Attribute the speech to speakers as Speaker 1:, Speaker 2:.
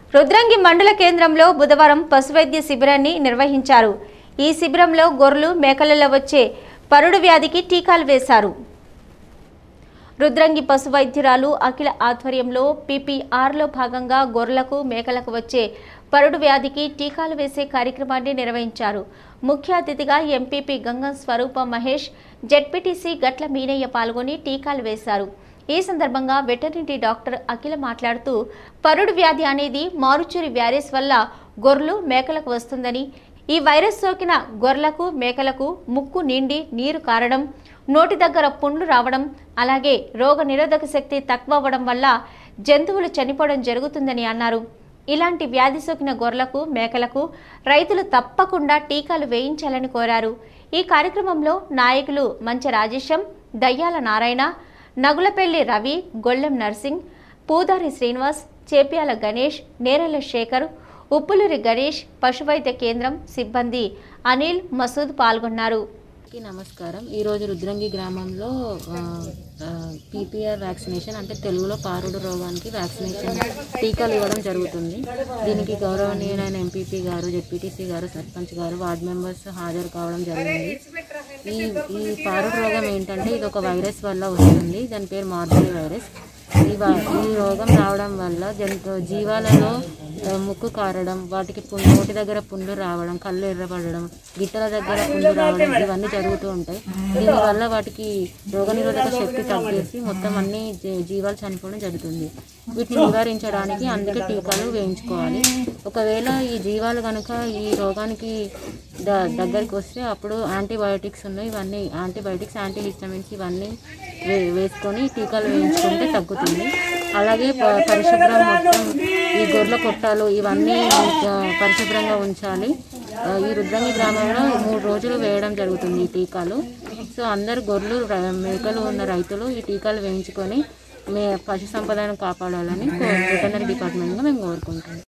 Speaker 1: రుద్రంగి మండల కేంద్రంలో బుధవారం పశువైద్య శిబిరాన్ని నిర్వహించారు ఈ శిబిరంలో గొర్రెలు మేకలలో వచ్చే పరుడు వ్యాధికి టీకాలు వేశారు రుద్రంగి పశు వైద్యురాలు అఖిల ఆధ్వర్యంలో పీపీఆర్లో భాగంగా గొర్రెలకు మేకలకు వచ్చే పరుడు వ్యాధికి టీకాలు వేసే కార్యక్రమాన్ని నిర్వహించారు ముఖ్య అతిథిగా ఎంపీపీ గంగం స్వరూప మహేష్ జెడ్పీటీసీ గట్ల మీనయ్య పాల్గొని టీకాలు వేశారు ఈ సందర్భంగా వెటర్నరీ డాక్టర్ అఖిల మాట్లాడుతూ పరుడు వ్యాధి అనేది మారుచూరి వ్యారెస్ వల్ల గొర్రెలు మేకలకు వస్తుందని ఈ వైరస్ సోకిన గొర్రెలకు మేకలకు ముక్కు నిండి నీరు కారడం నోటి దగ్గర పుండ్లు రావడం అలాగే రోగ నిరోధక శక్తి తక్కువ అవ్వడం వల్ల జంతువులు చనిపోవడం జరుగుతుందని అన్నారు ఇలాంటి వ్యాధి సోకిన గొర్రెలకు మేకలకు రైతులు తప్పకుండా టీకాలు వేయించాలని కోరారు ఈ కార్యక్రమంలో నాయకులు మంచ రాజేశం దయ్యాల నారాయణ నగులపెల్లి రవి గొల్లెం నర్సింగ్ పూదారి శ్రీనివాస్ చేప్యాల గణేష్ నేరెల శేఖర్ ఉప్పులూరి గణేష్ పశువైద్య కేంద్రం సిబ్బంది అనిల్ మసూద్ పాల్గొన్నారు
Speaker 2: అందరికీ నమస్కారం ఈరోజు రుద్రంగి గ్రామంలో పీపీఆర్ వ్యాక్సినేషన్ అంటే తెలుగులో పారుడు రోగానికి వ్యాక్సినేషన్ టీకాలు ఇవ్వడం జరుగుతుంది దీనికి గౌరవనీయులైన ఎంపీపీ గారు జెడ్పీటీసీ గారు సర్పంచ్ గారు వార్డు మెంబర్స్ హాజరు కావడం జరిగింది ఈ ఈ పారుడు రోగం ఏంటంటే ఇది ఒక వైరస్ వల్ల వస్తుంది దాని పేరు మార్బరీ వైరస్ ఈ వా- ఈ రోగం రావడం వల్ల జంతు జీవాలలో ఆ, ముక్కు కారడం వాటికి పు- నోటి దగ్గర పుండ్లు రావడం కళ్ళు ఎర్రపడడం గిట్టల దగ్గర పుండ్లు రావడం ఇవన్నీ జరుగుతూ ఉంటాయి దీనివల్ల వాటికి రోగనిరోధక శక్తి తగ్గేసి మొత్తం అన్ని జీ- జీవాలు చనిపోవడం జరుగుతుంది వీటిని నివారించడానికి అందుకే టీకాలు వేయించుకోవాలి ఒకవేళ ఈ జీవాలు కనుక ఈ రోగానికి ద దగ్గరికి వస్తే అప్పుడు యాంటీబయోటిక్స్ ఉన్నాయి ఇవన్నీ యాంటీబయోటిక్స్ యాంటీ హిస్టమిన్స్ ఇవన్నీ వే వేసుకొని టీకాలు వేయించుకుంటే తగ్గుతుంది అలాగే ప- పరిశుభ్రం మొత్తం ఈ గొర్రెల కొట్టాలు ఇవన్నీ ఆ, పరిశుభ్రంగా ఉంచాలి ఆ, ఈ రుద్రంగి గ్రామంలో మూడు రోజులు వేయడం జరుగుతుంది ఈ టీకాలు సో అందరు గొర్రెలు ర- మేకలు ఉన్న రైతులు ఈ టీకాలు వేయించుకొని మే పశు సంపదను కాపాడాలని వెటనరీ డిపార్ట్మెంట్గా మేము కోరుకుంటున్నాం